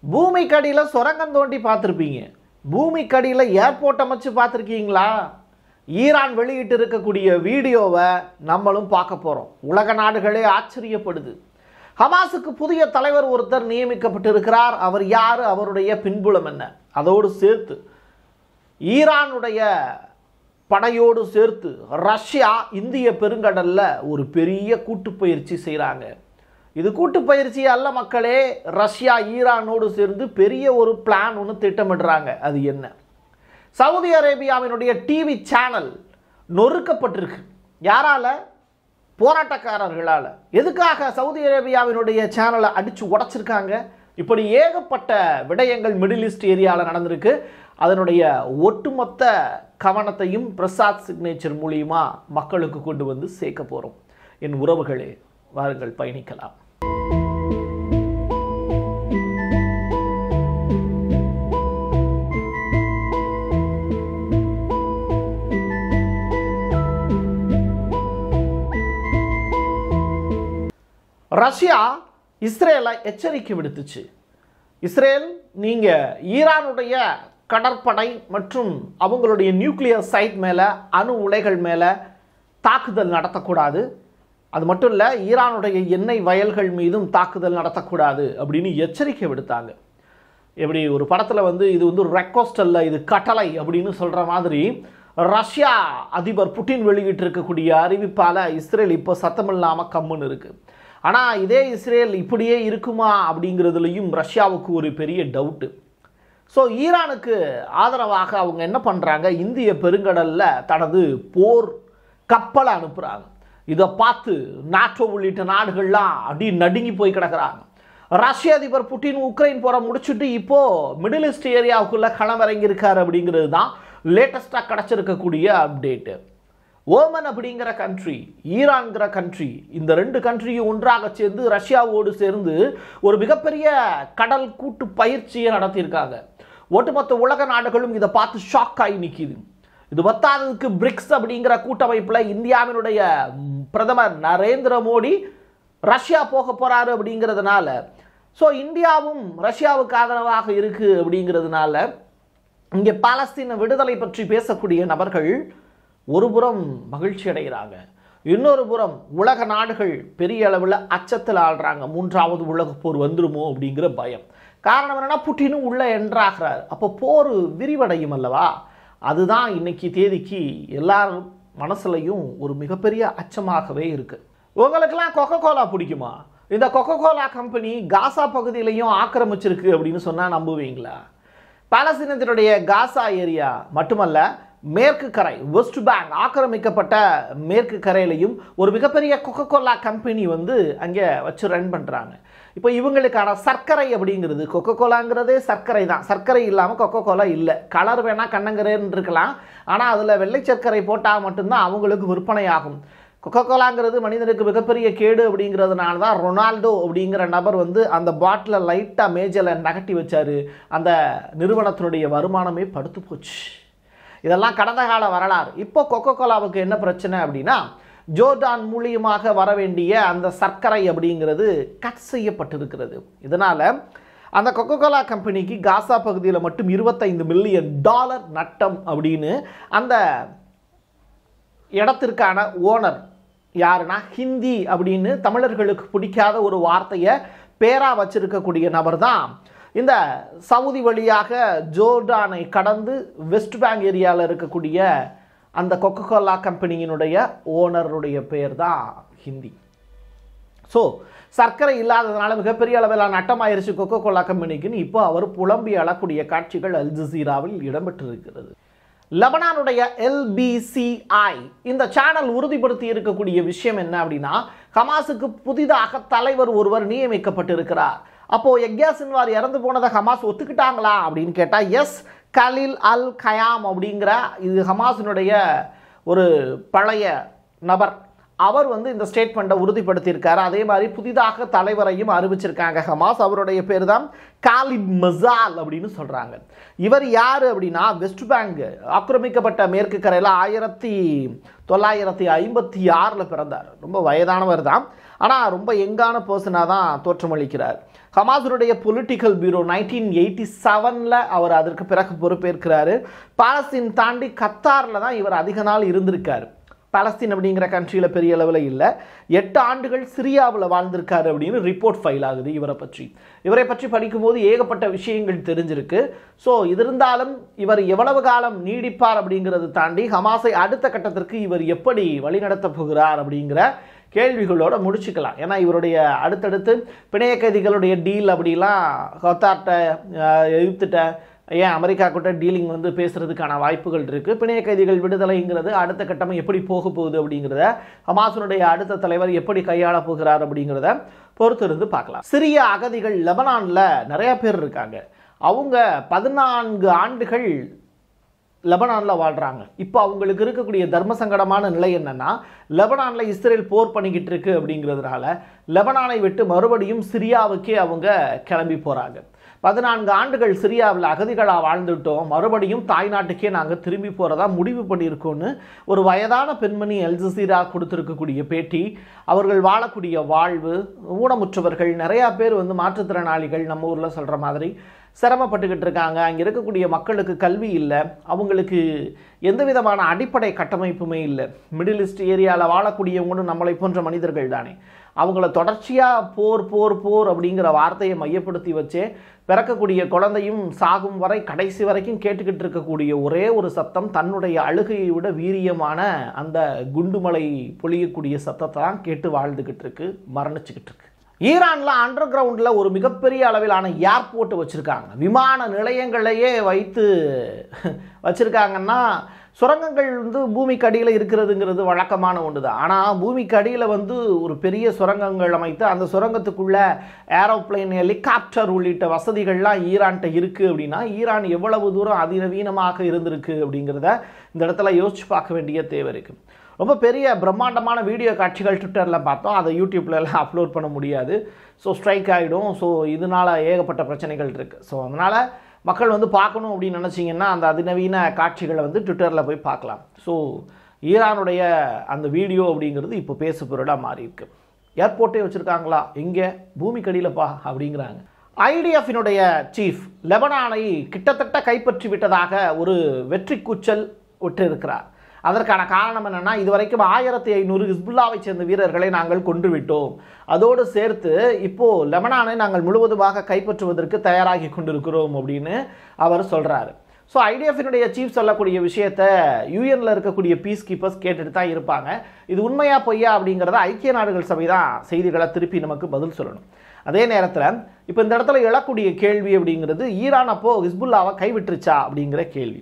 பூமிக்கடியில் சுரங்கம் தோண்டி பார்த்துருப்பீங்க பூமிக்கடியில் ஏர்போர்ட் அமைச்சு பார்த்துருக்கீங்களா ஈரான் வெளியிட்டு இருக்கக்கூடிய வீடியோவை நம்மளும் பார்க்க போகிறோம் உலக நாடுகளே ஆச்சரியப்படுது ஹமாஸுக்கு புதிய தலைவர் ஒருத்தர் நியமிக்கப்பட்டிருக்கிறார் அவர் யார் அவருடைய பின்புலம் என்ன அதோடு சேர்த்து ஈரானுடைய படையோடு சேர்த்து ரஷ்யா இந்திய பெருங்கடல்ல ஒரு பெரிய கூட்டுப்பயிற்சி செய்கிறாங்க இது கூட்டுப்பயிற்சி அல்ல மக்களே ரஷ்யா ஈரானோடு சேர்ந்து பெரிய ஒரு பிளான் ஒன்று திட்டமிடுறாங்க அது என்ன சவுதி அரேபியாவினுடைய டிவி சேனல் நொறுக்கப்பட்டிருக்கு யாரால போராட்டக்காரர்களால் எதுக்காக சவுதி அரேபியாவினுடைய சேனலை அடித்து உடைச்சிருக்காங்க இப்படி ஏகப்பட்ட விடயங்கள் மிடில் ஈஸ்ட் ஏரியாவில் நடந்திருக்கு அதனுடைய ஒட்டுமொத்த கவனத்தையும் பிரசாத் சிக்னேச்சர் மூலியமா மக்களுக்கு கொண்டு வந்து சேர்க்க போகிறோம் என் உறவுகளே வாருங்கள் பயணிக்கலாம் ரஷ்யா இஸ்ரேலை எச்சரிக்கை விடுத்துச்சு இஸ்ரேல் நீங்கள் ஈரானுடைய கடற்படை மற்றும் அவங்களுடைய நியூக்ளியர் சைட் மேலே அணு உலைகள் மேலே தாக்குதல் நடத்தக்கூடாது அது மட்டும் இல்லை ஈரானுடைய எண்ணெய் வயல்கள் மீதும் தாக்குதல் நடத்தக்கூடாது அப்படின்னு எச்சரிக்கை விடுத்தாங்க எப்படி ஒரு படத்தில் வந்து இது வந்து ரெக்வஸ்ட் அல்ல இது கட்டளை அப்படின்னு சொல்கிற மாதிரி ரஷ்யா அதிபர் புட்டின் வெளியிட்டிருக்கக்கூடிய அறிவிப்பால் இஸ்ரேல் இப்போ சத்தமில்லாமல் கம்முன்னு இருக்குது ஆனால் இதே இஸ்ரேல் இப்படியே இருக்குமா அப்படிங்கிறதுலையும் ரஷ்யாவுக்கு ஒரு பெரிய டவுட்டு ஸோ ஈரானுக்கு ஆதரவாக அவங்க என்ன பண்ணுறாங்க இந்திய பெருங்கடலில் தனது போர் கப்பலை அனுப்புகிறாங்க இதை பார்த்து நாட்டோ உள்ளிட்ட நாடுகள்லாம் அப்படி நடுங்கி போய் கிடக்குறாங்க ரஷ்ய அதிபர் புட்டின் உக்ரைன் போரை முடிச்சுட்டு இப்போ மிடில் ஈஸ்ட் ஏரியாவுக்குள்ள களமிறங்கியிருக்காரு அப்படிங்கிறது தான் லேட்டஸ்டாக கிடச்சிருக்கக்கூடிய அப்டேட்டு ஓமன் அப்படிங்கிற கண்ட்ரி ஈரான்கிற கண்ட்ரி இந்த ரெண்டு கண்ட்ரியும் ஒன்றாக சேர்ந்து ரஷ்யாவோடு சேர்ந்து ஒரு மிகப்பெரிய கடல் கூட்டு பயிற்சியை நடத்தியிருக்காங்க ஒட்டுமொத்த உலக நாடுகளும் இதை பார்த்து ஷாக் ஆகி நிற்கிது இது பத்தாததுக்கு பிரிக்ஸ் அப்படிங்கிற கூட்டமைப்பில் இந்தியாவினுடைய ம், பிரதமர் நரேந்திர மோடி ரஷ்யா போக போறாரு அப்படிங்கிறதுனால ஸோ இந்தியாவும் ரஷ்யாவுக்கு ஆதரவாக இருக்கு அப்படிங்கிறதுனால இங்கே பாலஸ்தீன விடுதலை பற்றி பேசக்கூடிய நபர்கள் ஒரு புறம் மகிழ்ச்சி அடைகிறாங்க இன்னொரு புறம் உலக நாடுகள் பெரிய அளவில் அச்சத்தில் ஆள்றாங்க மூன்றாவது உலகப் போர் வந்துருமோ அப்படிங்கிற பயம் காரணம் என்னன்னா புட்டினும் உள்ள என்றாகிறார் அப்போ போர் விரிவடையும் அல்லவா அதுதான் இன்னைக்கு தேதிக்கு எல்லார் மனசுலையும் ஒரு மிகப்பெரிய அச்சமாகவே இருக்கு உங்களுக்கெல்லாம் கொக்கோ கோலா பிடிக்குமா இந்த கொக்கோ கோலா கம்பெனி காசா பகுதியிலையும் ஆக்கிரமிச்சிருக்கு அப்படின்னு சொன்னால் நம்புவீங்களா பாலஸ்தீனத்தினுடைய காசா ஏரியா மட்டுமல்ல மேற்கு கரை வெஸ்ட் பேங்க் ஆக்கிரமிக்கப்பட்ட மேற்கு கரையிலையும் ஒரு மிகப்பெரிய கொக்கோ கோலா கம்பெனி வந்து அங்கே வச்சு ரன் பண்ணுறாங்க இப்போ இவங்களுக்கான சர்க்கரை அப்படிங்கிறது கொக்கோ கோலாங்கிறதே சர்க்கரை தான் சர்க்கரை இல்லாமல் கொக்கோ கோலா இல்லை கலர் வேணால் கண்ணங்கரேன்னு இருக்கலாம் ஆனால் அதில் வெள்ளை சர்க்கரை போட்டால் மட்டும்தான் அவங்களுக்கு விற்பனை ஆகும் கொக்கோ கோலாங்கிறது மனிதனுக்கு மிகப்பெரிய கேடு அப்படிங்கிறதுனால தான் ரொனால்டோ அப்படிங்கிற நபர் வந்து அந்த பாட்டிலை லைட்டாக மேஜில் நகட்டி வச்சாரு அந்த நிறுவனத்தினுடைய வருமானமே படுத்து போச்சு இதெல்லாம் கடந்த கால வரலாறு இப்போ கொக்கோ கோலாவுக்கு என்ன பிரச்சனை அப்படின்னா ஜோர்டான் மூலியமாக வர வேண்டிய அந்த சர்க்கரை அப்படிங்கிறது கட் செய்யப்பட்டிருக்கிறது இதனால் அந்த கொக்கோ கோலா கம்பெனிக்கு காசா பகுதியில் மட்டும் இருபத்தைந்து மில்லியன் டாலர் நட்டம் அப்படின்னு அந்த இடத்திற்கான ஓனர் யாருன்னா ஹிந்தி அப்படின்னு தமிழர்களுக்கு பிடிக்காத ஒரு வார்த்தையை பேரா வச்சிருக்கக்கூடிய நபர் தான் இந்த சவுதி வழியாக ஜோர்டானை கடந்து வெஸ்ட் பேங்க் ஏரியாவில் இருக்கக்கூடிய அந்த கொக்கோ கோலா கம்பெனியினுடைய ஓனருடைய பெயர் தான் ஹிந்தி ஸோ சர்க்கரை இல்லாததுனால மிகப்பெரிய அளவில் நட்டமாயிருச்சு கொக்கோ கோலா கம்பெனிக்குன்னு இப்போ அவர் புலம்பி அழக்கூடிய காட்சிகள் அல் ஜசீராவில் இடம்பெற்றிருக்கிறது லெபனானுடைய எல்பிசிஐ இந்த சேனல் உறுதிப்படுத்தி இருக்கக்கூடிய விஷயம் என்ன அப்படின்னா ஹமாஸுக்கு புதிதாக தலைவர் ஒருவர் நியமிக்கப்பட்டிருக்கிறார் அப்போ எக்யா சின்வார் இறந்து போனதை ஹமாஸ் ஒத்துக்கிட்டாங்களா அப்படின்னு கேட்டால் எஸ் கலில் அல் கயாம் அப்படிங்கிற இது ஹமாஸினுடைய ஒரு பழைய நபர் அவர் வந்து இந்த ஸ்டேட்மெண்ட்டை உறுதிப்படுத்தியிருக்காரு அதே மாதிரி புதிதாக தலைவரையும் அறிவிச்சிருக்காங்க ஹமாஸ் அவருடைய பேர் தான் காலித் மசால் அப்படின்னு சொல்கிறாங்க இவர் யார் அப்படின்னா வெஸ்ட் பேங்க் ஆக்கிரமிக்கப்பட்ட மேற்கு கரையில் ஆயிரத்தி தொள்ளாயிரத்தி ஐம்பத்தி ஆறில் பிறந்தார் ரொம்ப வயதானவர் தான் ஆனால் ரொம்ப எங்கான பர்சனாக தான் தோற்றமளிக்கிறார் ஹமாஸுடைய பொலிட்டிக்கல் பியூரோ நைன்டீன் எயிட்டி செவனில் அவர் அதற்கு பிறகு பொறுப்பேற்கிறாரு பாலஸ்தீன் தாண்டி கத்தாரில் தான் இவர் அதிக நாள் இருந்திருக்காரு பாலஸ்தீன் அப்படிங்கிற கண்ட்ரியில் பெரிய அளவில் இல்லை எட்டு ஆண்டுகள் சிரியாவில் வாழ்ந்திருக்காரு அப்படின்னு ரிப்போர்ட் ஃபைல் ஆகுது இவரை பற்றி இவரை பற்றி படிக்கும்போது ஏகப்பட்ட விஷயங்கள் தெரிஞ்சிருக்கு ஸோ இது இருந்தாலும் இவர் எவ்வளவு காலம் நீடிப்பார் அப்படிங்கிறது தாண்டி ஹமாஸை அடுத்த கட்டத்திற்கு இவர் எப்படி வழிநடத்தப் போகிறார் அப்படிங்கிற கேள்விகளோட முடிச்சுக்கலாம் ஏன்னா இவருடைய அடுத்தடுத்து பிணைய கைதிகளுடைய டீல் அப்படிலாம் கொத்தார்ட்ட எதிர்த்துட்ட ஏன் அமெரிக்கா கூட டீலிங் வந்து பேசுறதுக்கான வாய்ப்புகள் இருக்குது பிணைய கைதிகள் விடுதலைங்கிறது அடுத்த கட்டமாக எப்படி போக போகுது அப்படிங்கிறத ஹமாஸுடைய அடுத்த தலைவர் எப்படி கையாள போகிறார் அப்படிங்கிறத பொறுத்திருந்து பார்க்கலாம் சிறிய அகதிகள் லெபனானில் நிறைய பேர் இருக்காங்க அவங்க பதினான்கு ஆண்டுகள் லெபனானில் வாழ்கிறாங்க இப்போ அவங்களுக்கு இருக்கக்கூடிய தர்ம சங்கடமான நிலை என்னன்னா லெபனானில் இஸ்ரேல் போர் பண்ணிக்கிட்டு இருக்கு அப்படிங்கிறதுனால லெபனானை விட்டு மறுபடியும் சிரியாவுக்கே அவங்க கிளம்பி போகிறாங்க பதினான்கு ஆண்டுகள் சிரியாவில் அகதிகளாக வாழ்ந்துட்டோம் மறுபடியும் தாய்நாட்டுக்கே நாங்கள் திரும்பி போகிறதா முடிவு பண்ணியிருக்கோன்னு ஒரு வயதான பெண்மணி அல் ஜசீரா கொடுத்துருக்கக்கூடிய பேட்டி அவர்கள் வாழக்கூடிய வாழ்வு ஊனமுற்றவர்கள் நிறையா பேர் வந்து மாற்றுத்திறனாளிகள் நம்ம ஊரில் சொல்கிற மாதிரி சிரமப்பட்டுக்கிட்டு இருக்காங்க அங்கே இருக்கக்கூடிய மக்களுக்கு கல்வி இல்லை அவங்களுக்கு எந்த விதமான அடிப்படை கட்டமைப்புமே இல்லை மிடில் ஈஸ்ட் ஏரியாவில் வாழக்கூடியவங்களும் நம்மளை போன்ற மனிதர்கள் தானே அவங்கள தொடர்ச்சியாக போர் போர் போர் அப்படிங்கிற வார்த்தையை மையப்படுத்தி வச்சே பிறக்கக்கூடிய குழந்தையும் சாகும் வரை கடைசி வரைக்கும் கேட்டுக்கிட்டு இருக்கக்கூடிய ஒரே ஒரு சத்தம் தன்னுடைய அழுகையை விட வீரியமான அந்த குண்டுமலை பொழியக்கூடிய சத்தத்தை தான் கேட்டு வாழ்ந்துக்கிட்டு இருக்கு மரணிச்சுக்கிட்டு இருக்கு ஈரானில் அண்டர் கிரவுண்டில் ஒரு மிகப்பெரிய அளவிலான ஏர்போர்ட் வச்சுருக்காங்க விமான நிலையங்களையே வைத்து வச்சுருக்காங்கன்னா சுரங்கங்கள் வந்து பூமிக்கு அடியில் இருக்கிறதுங்கிறது வழக்கமான ஒன்று தான் ஆனால் பூமிக்கு அடியில் வந்து ஒரு பெரிய சுரங்கங்கள் அமைத்து அந்த சுரங்கத்துக்குள்ள ஏரோப்ளேன் ஹெலிகாப்டர் உள்ளிட்ட வசதிகள்லாம் ஈரான்கிட்ட இருக்குது அப்படின்னா ஈரான் எவ்வளவு தூரம் அதிநவீனமாக இருந்திருக்கு அப்படிங்கிறத இந்த இடத்துல யோசிச்சு பார்க்க வேண்டிய தேவை இருக்குது ரொம்ப பெரிய பிரம்மாண்டமான வீடியோ காட்சிகள் ட்விட்டரில் பார்த்தோம் அதை யூடியூப்ல எல்லாம் அப்லோட் பண்ண முடியாது ஸோ ஸ்ட்ரைக் ஆகிடும் ஸோ இதனால் ஏகப்பட்ட பிரச்சனைகள் இருக்குது ஸோ அதனால் மக்கள் வந்து பார்க்கணும் அப்படின்னு நினச்சிங்கன்னா அந்த அதிநவீன காட்சிகளை வந்து ட்விட்டரில் போய் பார்க்கலாம் ஸோ ஈரானுடைய அந்த வீடியோ அப்படிங்கிறது இப்போ பேசு பொருளாக மாறி இருக்கு ஏர்போர்ட்டே வச்சுருக்காங்களா எங்கே பூமிக்கடியிலப்பா அப்படிங்கிறாங்க ஐடிஎஃபினுடைய சீஃப் லெபனானை கிட்டத்தட்ட கைப்பற்றி விட்டதாக ஒரு வெற்றி கூச்சல் விட்டிருக்கிறார் அதற்கான காரணம் என்னன்னா இதுவரைக்கும் ஆயிரத்தி ஐநூறு ஹிஸ்புல்லாவை சேர்ந்த வீரர்களை நாங்கள் கொன்று விட்டோம் அதோடு சேர்த்து இப்போ லெபனானை நாங்கள் முழுவதுமாக கைப்பற்றுவதற்கு தயாராகி கொண்டிருக்கிறோம் அப்படின்னு அவர் சொல்றாரு ஸோ ஐடிஎஃபினுடைய சீஃப் சொல்லக்கூடிய விஷயத்த யூஎனில் இருக்கக்கூடிய பீஸ் கீப்பர்ஸ் கேட்டுட்டு தான் இருப்பாங்க இது உண்மையா பொய்யா அப்படிங்கிறத ஐக்கிய நாடுகள் சபை தான் செய்திகளை திருப்பி நமக்கு பதில் சொல்லணும் அதே நேரத்தில் இப்போ இந்த இடத்துல எழக்கூடிய கேள்வி அப்படிங்கிறது ஈரான் அப்போ ஹிஸ்புல்லாவை கைவிட்டுருச்சா அப்படிங்கிற கேள்வி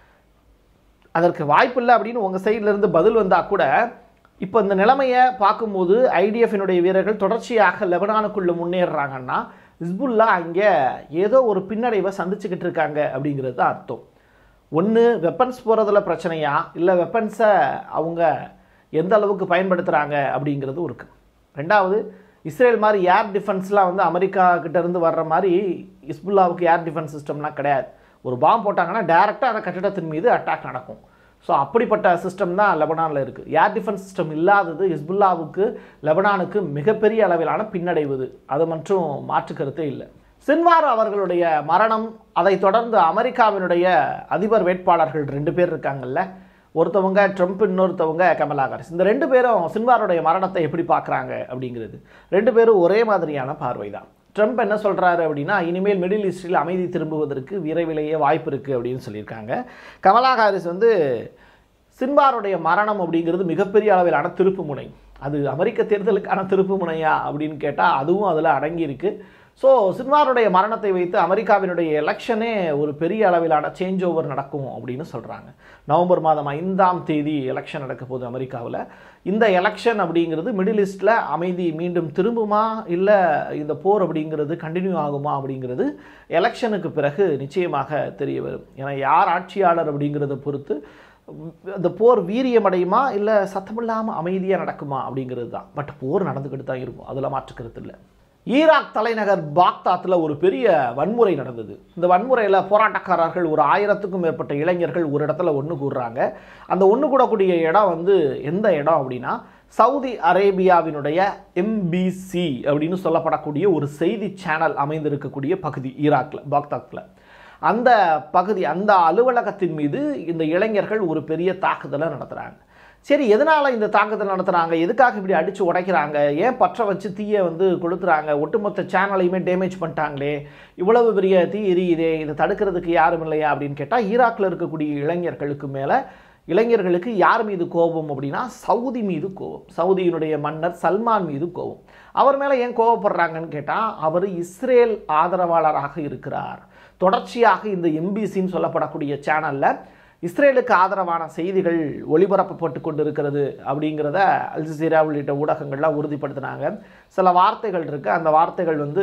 அதற்கு வாய்ப்பில்லை அப்படின்னு உங்கள் சைட்லேருந்து பதில் வந்தால் கூட இப்போ இந்த நிலைமையை பார்க்கும்போது ஐடிஎஃபினுடைய வீரர்கள் தொடர்ச்சியாக லெபனானுக்குள்ளே முன்னேறுறாங்கன்னா ஹிஸ்புல்லா அங்கே ஏதோ ஒரு பின்னடைவை சந்திச்சுக்கிட்டு இருக்காங்க அப்படிங்கிறது தான் அர்த்தம் ஒன்று வெப்பன்ஸ் போகிறதுல பிரச்சனையா இல்லை வெப்பன்ஸை அவங்க எந்த அளவுக்கு பயன்படுத்துகிறாங்க அப்படிங்கிறது இருக்கு ரெண்டாவது இஸ்ரேல் மாதிரி ஏர் டிஃபென்ஸ்லாம் வந்து அமெரிக்கா கிட்ட இருந்து வர்ற மாதிரி ஹிஸ்புல்லாவுக்கு ஏர் டிஃபென்ஸ் சிஸ்டம்லாம் கிடையாது ஒரு பாம்பு போட்டாங்கன்னா டேரெக்டாக அந்த கட்டிடத்தின் மீது அட்டாக் நடக்கும் ஸோ அப்படிப்பட்ட சிஸ்டம் தான் லெபனானில் இருக்குது ஏர் டிஃபென்ஸ் சிஸ்டம் இல்லாதது ஹிஸ்புல்லாவுக்கு லெபனானுக்கு மிகப்பெரிய அளவிலான பின்னடைவுது அது மட்டும் மாற்று கருத்தே இல்லை சின்வார் அவர்களுடைய மரணம் அதை தொடர்ந்து அமெரிக்காவினுடைய அதிபர் வேட்பாளர்கள் ரெண்டு பேர் இருக்காங்கல்ல ஒருத்தவங்க ட்ரம்ப் இன்னொருத்தவங்க கமலா ஹாரிஸ் இந்த ரெண்டு பேரும் சின்வாருடைய மரணத்தை எப்படி பார்க்குறாங்க அப்படிங்கிறது ரெண்டு பேரும் ஒரே மாதிரியான பார்வை தான் ட்ரம்ப் என்ன சொல்கிறாரு அப்படின்னா இனிமேல் மிடில் ஈஸ்டில் அமைதி திரும்புவதற்கு விரைவிலேயே வாய்ப்பு இருக்குது அப்படின்னு சொல்லியிருக்காங்க கமலா ஹாரிஸ் வந்து சின்பாருடைய மரணம் அப்படிங்கிறது மிகப்பெரிய அளவிலான திருப்பு முனை அது அமெரிக்க தேர்தலுக்கான திருப்பு முனையா அப்படின்னு கேட்டால் அதுவும் அதில் அடங்கியிருக்கு ஸோ சின்வாருடைய மரணத்தை வைத்து அமெரிக்காவினுடைய எலெக்ஷனே ஒரு பெரிய அளவிலான சேஞ்ச் ஓவர் நடக்கும் அப்படின்னு சொல்கிறாங்க நவம்பர் மாதம் ஐந்தாம் தேதி எலெக்ஷன் நடக்க போகுது அமெரிக்காவில் இந்த எலெக்ஷன் அப்படிங்கிறது மிடில் ஈஸ்டில் அமைதி மீண்டும் திரும்புமா இல்லை இந்த போர் அப்படிங்கிறது கண்டினியூ ஆகுமா அப்படிங்கிறது எலெக்ஷனுக்கு பிறகு நிச்சயமாக தெரிய வரும் ஏன்னா யார் ஆட்சியாளர் அப்படிங்கிறத பொறுத்து அந்த போர் வீரியமடையுமா இல்லை சத்தமில்லாமல் அமைதியாக நடக்குமா அப்படிங்கிறது தான் பட் போர் நடந்துக்கிட்டு தான் இருக்கும் அதில் மாற்றுக்கிறது இல்லை ஈராக் தலைநகர் பாக்தாத்தில் ஒரு பெரிய வன்முறை நடந்தது இந்த வன்முறையில் போராட்டக்காரர்கள் ஒரு ஆயிரத்துக்கும் மேற்பட்ட இளைஞர்கள் ஒரு இடத்துல ஒன்று கூடுறாங்க அந்த ஒன்று கூடக்கூடிய இடம் வந்து எந்த இடம் அப்படின்னா சவுதி அரேபியாவினுடைய எம்பிசி அப்படின்னு சொல்லப்படக்கூடிய ஒரு செய்தி சேனல் அமைந்திருக்கக்கூடிய பகுதி ஈராக்கில் பாக்தாத்தில் அந்த பகுதி அந்த அலுவலகத்தின் மீது இந்த இளைஞர்கள் ஒரு பெரிய தாக்குதலை நடத்துகிறாங்க சரி எதனால் இந்த தாக்குதல் நடத்துகிறாங்க எதுக்காக இப்படி அடித்து உடைக்கிறாங்க ஏன் பற்ற வச்சு தீயை வந்து கொளுத்துறாங்க ஒட்டுமொத்த சேனலையுமே டேமேஜ் பண்ணிட்டாங்களே இவ்வளவு பெரிய தீ எரியுதே இதை தடுக்கிறதுக்கு யாரும் இல்லையா அப்படின்னு கேட்டால் ஈராக்கில் இருக்கக்கூடிய இளைஞர்களுக்கு மேலே இளைஞர்களுக்கு யார் மீது கோபம் அப்படின்னா சவுதி மீது கோபம் சவுதியினுடைய மன்னர் சல்மான் மீது கோபம் அவர் மேலே ஏன் கோபப்படுறாங்கன்னு கேட்டால் அவர் இஸ்ரேல் ஆதரவாளராக இருக்கிறார் தொடர்ச்சியாக இந்த எம்பிசின்னு சொல்லப்படக்கூடிய சேனலில் இஸ்ரேலுக்கு ஆதரவான செய்திகள் ஒளிபரப்பப்பட்டு கொண்டு இருக்கிறது அப்படிங்கிறத அல் ஜசீரா உள்ளிட்ட ஊடகங்கள்லாம் உறுதிப்படுத்தினாங்க சில வார்த்தைகள் இருக்குது அந்த வார்த்தைகள் வந்து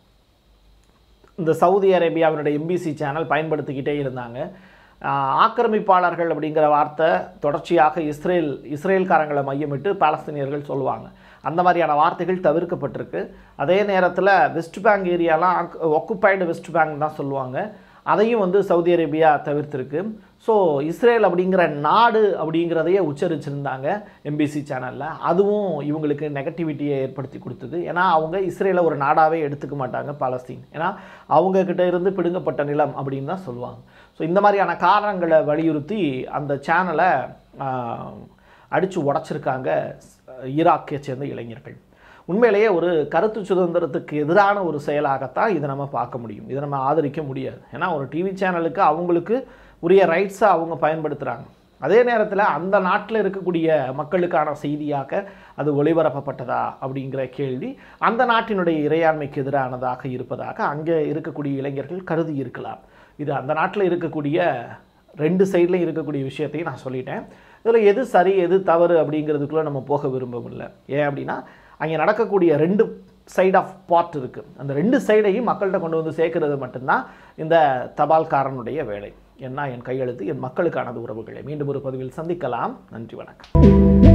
இந்த சவுதி அரேபியாவினுடைய எம்பிசி சேனல் பயன்படுத்திக்கிட்டே இருந்தாங்க ஆஹ் ஆக்கிரமிப்பாளர்கள் அப்படிங்கிற வார்த்தை தொடர்ச்சியாக இஸ்ரேல் இஸ்ரேல்காரங்களை மையமிட்டு பாலஸ்தீனியர்கள் சொல்லுவாங்க அந்த மாதிரியான வார்த்தைகள் தவிர்க்கப்பட்டிருக்கு அதே நேரத்தில் வெஸ்ட் பேங்க் ஏரியாலாம் ஒக்குப்பைடு வெஸ்ட் பேங்க் தான் சொல்லுவாங்க அதையும் வந்து சவுதி அரேபியா தவிர்த்திருக்கு ஸோ இஸ்ரேல் அப்படிங்கிற நாடு அப்படிங்கிறதையே உச்சரிச்சிருந்தாங்க எம்பிசி சேனலில் அதுவும் இவங்களுக்கு நெகட்டிவிட்டியை ஏற்படுத்தி கொடுத்தது ஏன்னா அவங்க இஸ்ரேலை ஒரு நாடாகவே எடுத்துக்க மாட்டாங்க பாலஸ்தீன் ஏன்னா அவங்க கிட்ட இருந்து பிடுங்கப்பட்ட நிலம் அப்படின்னு தான் சொல்லுவாங்க ஸோ இந்த மாதிரியான காரணங்களை வலியுறுத்தி அந்த சேனலை அடித்து உடச்சிருக்காங்க ஈராக்கை சேர்ந்த இளைஞர்கள் உண்மையிலேயே ஒரு கருத்து சுதந்திரத்துக்கு எதிரான ஒரு செயலாகத்தான் இதை நம்ம பார்க்க முடியும் இதை நம்ம ஆதரிக்க முடியாது ஏன்னா ஒரு டிவி சேனலுக்கு அவங்களுக்கு உரிய ரைட்ஸை அவங்க பயன்படுத்துகிறாங்க அதே நேரத்தில் அந்த நாட்டில் இருக்கக்கூடிய மக்களுக்கான செய்தியாக அது ஒளிபரப்பப்பட்டதா அப்படிங்கிற கேள்வி அந்த நாட்டினுடைய இறையாண்மைக்கு எதிரானதாக இருப்பதாக அங்கே இருக்கக்கூடிய இளைஞர்கள் கருதி இருக்கலாம் இது அந்த நாட்டில் இருக்கக்கூடிய ரெண்டு சைட்லையும் இருக்கக்கூடிய விஷயத்தையும் நான் சொல்லிட்டேன் இதில் எது சரி எது தவறு அப்படிங்கிறதுக்குள்ளே நம்ம போக விரும்பவில்லை ஏன் அப்படின்னா அங்கே நடக்கக்கூடிய ரெண்டு சைட் ஆஃப் பார்ட் இருக்குது அந்த ரெண்டு சைடையும் மக்கள்கிட்ட கொண்டு வந்து சேர்க்கறது மட்டும்தான் இந்த தபால்காரனுடைய வேலை என்ன என் கையெழுத்து என் மக்களுக்கானது உறவுகளை மீண்டும் ஒரு பதிவில் சந்திக்கலாம் நன்றி வணக்கம்